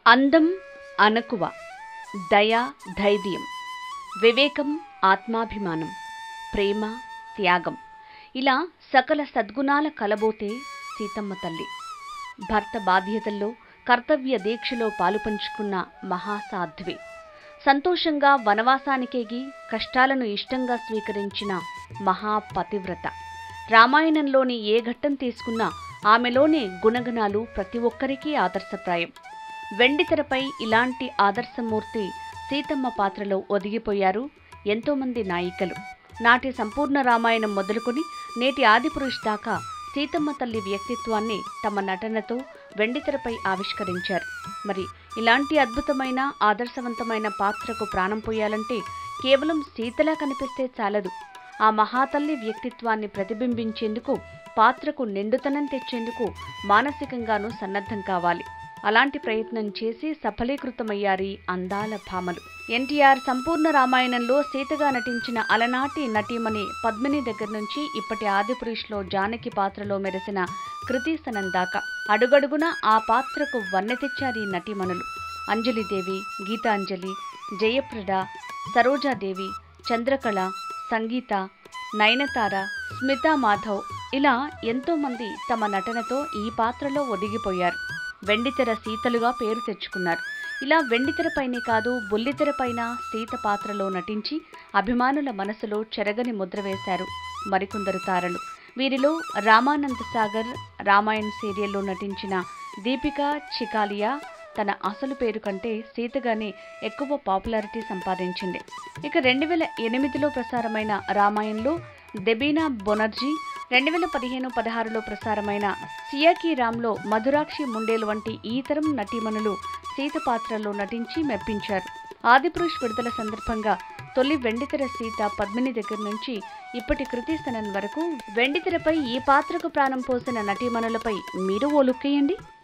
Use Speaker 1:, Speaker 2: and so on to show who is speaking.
Speaker 1: అందం అనకువ దయ ధైర్యం వివేకం ఆత్మాభిమానం ప్రేమ త్యాగం ఇలా సకల సద్గుణాల కలబోతే సీతమ్మ తల్లి భర్త బాధ్యతల్లో కర్తవ్య దీక్షలో పాలుపంచుకున్న మహాసాధ్వి సంతోషంగా వనవాసానికేగి కష్టాలను ఇష్టంగా స్వీకరించిన మహాపతివ్రత రామాయణంలోని ఏ ఘట్టం తీసుకున్నా ఆమెలోని గుణగణాలు ప్రతి ఒక్కరికీ ఆదర్శప్రాయం వెండితెరపై ఇలాంటి ఆదర్శమూర్తి సీతమ్మ పాత్రలో ఒదిగిపోయారు ఎంతోమంది నాయికలు నాటి సంపూర్ణ రామాయణం మొదలుకొని నేటి ఆదిపురుష్ దాకా సీతమ్మ తల్లి వ్యక్తిత్వాన్ని తమ నటనతో వెండితెరపై ఆవిష్కరించారు మరి ఇలాంటి అద్భుతమైన ఆదర్శవంతమైన పాత్రకు ప్రాణం పోయాలంటే కేవలం సీతలా కనిపిస్తే చాలదు ఆ మహాతల్లి వ్యక్తిత్వాన్ని ప్రతిబింబించేందుకు పాత్రకు నిండుతనం తెచ్చేందుకు మానసికంగానూ సన్నద్ధం కావాలి అలాంటి ప్రయత్నం చేసి సఫలీకృతమయ్యారు అందాల భామలు ఎన్టీఆర్ సంపూర్ణ రామాయణంలో సీతగా నటించిన అలనాటి నటీమణి పద్మిని దగ్గర నుంచి ఇప్పటి ఆదిపురుష్లో జానకి పాత్రలో మెరిసిన కృతీసనం దాకా అడుగడుగున ఆ పాత్రకు వన్నె తెచ్చారు ఈ నటీమణులు అంజలిదేవి గీతాంజలి జయప్రద సరోజాదేవి చంద్రకళ సంగీత నయనతార స్మితా మాధవ్ ఇలా ఎంతోమంది తమ నటనతో ఈ పాత్రలో ఒదిగిపోయారు వెండితెర సీతలుగా పేరు తెచ్చుకున్నారు ఇలా వెండితెరపైనే కాదు బుల్లితెరపైన సీత పాత్రలో నటించి అభిమానుల మనసులో చెరగని ముద్ర వేశారు మరికొందరు తారలు వీరిలో రామానంద్ సాగర్ రామాయణ్ సీరియల్లో నటించిన దీపిక చికాలియా తన అసలు పేరు కంటే సీతగానే ఎక్కువ పాపులారిటీ సంపాదించింది ఇక రెండు వేల ఎనిమిదిలో ప్రసారమైన రామాయణంలో దెబీనా బొనర్జీ రెండు వేల పదిహేను పదహారులో ప్రసారమైన సియాకీ రామ్లో మధురాక్షి ముండేలు వంటి ఈ తరం నటీమణులు సీత పాత్రలో నటించి మెప్పించారు ఆదిపురుష్ విడుదల సందర్భంగా తొలి వెండితెర సీత పద్మిని దగ్గర నుంచి ఇప్పటి కృతిస్తనన్ వరకు వెండితెరపై ఈ పాత్రకు ప్రాణం పోసిన నటీమణులపై మీరు ఓ లుక్కేయండి